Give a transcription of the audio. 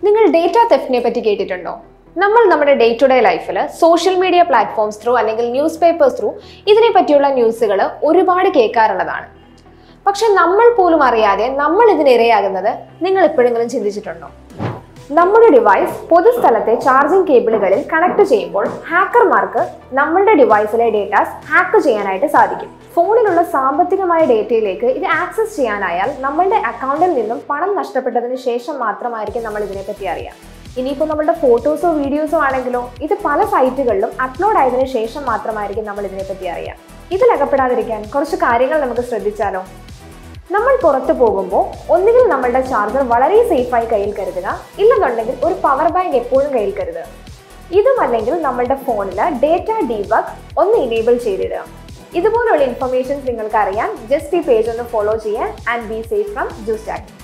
നിങ്ങൾ ഡേറ്റ തെഫ്റ്റിനെ പറ്റി കേട്ടിട്ടുണ്ടോ നമ്മൾ നമ്മുടെ ഡേ ടു ഡേ ലൈഫിൽ സോഷ്യൽ മീഡിയ പ്ലാറ്റ്ഫോംസ് ത്രൂ അല്ലെങ്കിൽ ന്യൂസ് പേപ്പേഴ്സ് ത്രൂ ഇതിനെ പറ്റിയുള്ള ന്യൂസുകൾ ഒരുപാട് കേൾക്കാറുള്ളതാണ് പക്ഷെ നമ്മൾ പോലും അറിയാതെ നമ്മൾ ഇതിന് ഇരയാകുന്നത് നിങ്ങൾ എപ്പോഴെങ്കിലും ചിന്തിച്ചിട്ടുണ്ടോ നമ്മുടെ ഡിവൈസ് പൊതുസ്ഥലത്തെ ചാർജിംഗ് കേബിളുകളിൽ കണക്ട് ചെയ്യുമ്പോൾ ഹാക്കർമാർക്ക് നമ്മളുടെ ഡിവൈസിലെ ഡേറ്റാസ് ഹാക്ക് ചെയ്യാനായിട്ട് സാധിക്കും ഫോണിലുള്ള സാമ്പത്തികമായ ഡേറ്റയിലേക്ക് ഇത് ആക്സസ് ചെയ്യാനായാൽ നമ്മളുടെ അക്കൗണ്ടിൽ നിന്നും പണം നഷ്ടപ്പെട്ടതിന് ശേഷം മാത്രമായിരിക്കും നമ്മൾ ഇതിനെപ്പറ്റി അറിയാം ഇനിയിപ്പോൾ നമ്മളുടെ ഫോട്ടോസോ വീഡിയോസോ ആണെങ്കിലോ ഇത് പല സൈറ്റുകളിലും അപ്ലോഡ് ആയതിനു ശേഷം മാത്രമായിരിക്കും നമ്മൾ ഇതിനെപ്പറ്റി അറിയാം ഇതിലകപ്പെടാതിരിക്കാൻ കുറച്ച് കാര്യങ്ങൾ നമുക്ക് ശ്രദ്ധിച്ചാലോ നമ്മൾ പുറത്തു പോകുമ്പോൾ ഒന്നുകിൽ നമ്മളുടെ ചാർജർ വളരെ സേഫായി കയ്യിൽ കരുതുക ഇല്ലെന്നുണ്ടെങ്കിൽ ഒരു പവർ ബാങ്ക് എപ്പോഴും കയ്യിൽ കരുതുക ഇതുമല്ലെങ്കിൽ നമ്മളുടെ ഫോണിൽ ഡേറ്റ ഡീബഗ് ഒന്ന് ഇനേബിൾ ചെയ്തിടുക ഇതുപോലുള്ള ഇൻഫർമേഷൻസ് നിങ്ങൾക്ക് അറിയാൻ ജസ്റ്റ് ഈ പേജ് ഒന്ന് ഫോളോ ചെയ്യാൻ ആൻഡ് ബി സേഫ് ഫ്രം ജൂസ്റ്റാക്ക്